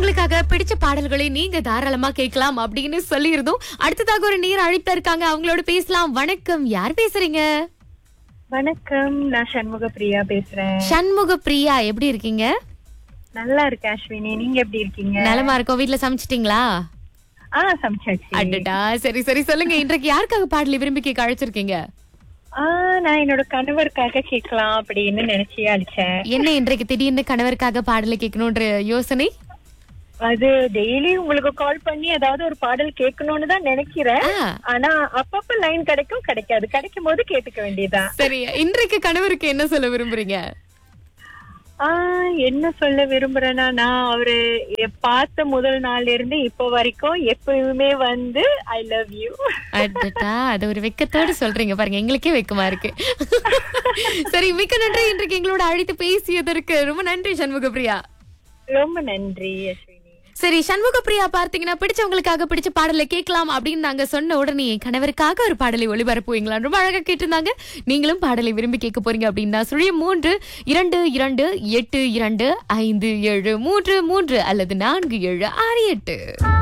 உங்களுக்காக பிடிச்ச பாடல்களை நீங்க தாராளமா கேட்கலாம் அப்படின்னு சொல்லியிருந்தோம் அடுத்ததாக ஒரு நீர் அழைத்த இருக்காங்க அவங்களோட பேசலாம் வணக்கம் யார் பேசுறீங்க வணக்கம் நான் சண்முக பிரியா பேசுறேன் சண்முக பிரியா எப்படி இருக்கீங்க நல்லா இருக்கேன் அஸ்வினி நீங்க எப்படி இருக்கீங்க நலமா இருக்கோம் வீட்ல சமைச்சிட்டீங்களா ஆ சமைச்சாச்சு அடடா சரி சரி சொல்லுங்க இன்றைக்கு யாருக்காக பாடலை விரும்பி கேட்க அழைச்சிருக்கீங்க ஆ நான் என்னோட கணவருக்காக கேட்கலாம் அப்படின்னு நினைச்சே அடிச்சேன் என்ன இன்றைக்கு திடீர்னு கணவருக்காக பாடலை கேட்கணும்ன்ற யோசனை அது டெய்லி உங்களுக்கு கால் பண்ணி ஏதாவது ஒரு பாடல் கேட்கணும்னு தான் நினைக்கிறேன் ஆ, ஆனா அப்பப்ப லைன் கிடைக்கும் கிடைக்காது கிடைக்கும் போது கேட்டுக்க வேண்டியதுதான் சரி இன்றைக்கு கணவருக்கு என்ன சொல்ல விரும்புறீங்க ஆ என்ன சொல்ல விரும்புறேன்னா நான் அவரு எ- பார்த்த முதல் நாள்ல இருந்து இப்போ வரைக்கும் எப்பவுமே வந்து ஐ லவ் யூ அடடா அது ஒரு வெக்கத்தோடு சொல்றீங்க பாருங்க எங்களுக்கே வெக்கமா இருக்கு சரி மிக்க நன்றி இன்றைக்கு எங்களோட அழைத்து பேசியதற்கு ரொம்ப நன்றி சண்முக பிரியா ரொம்ப நன்றி அஸ்வினி சரி சண்முக பிரியா பார்த்தீங்கன்னா பிடிச்சவங்களுக்காக பிடிச்ச பாடலை கேட்கலாம் அப்படின்னு நாங்க சொன்ன உடனே என் கணவருக்காக ஒரு பாடலை ஒளிபரப்புவீங்களா ரொம்ப அழகா கேட்டிருந்தாங்க நீங்களும் பாடலை விரும்பி கேட்க போறீங்க அப்படின்னா சுழியம் மூன்று இரண்டு இரண்டு எட்டு இரண்டு ஐந்து ஏழு மூன்று மூன்று அல்லது நான்கு ஏழு ஆறு எட்டு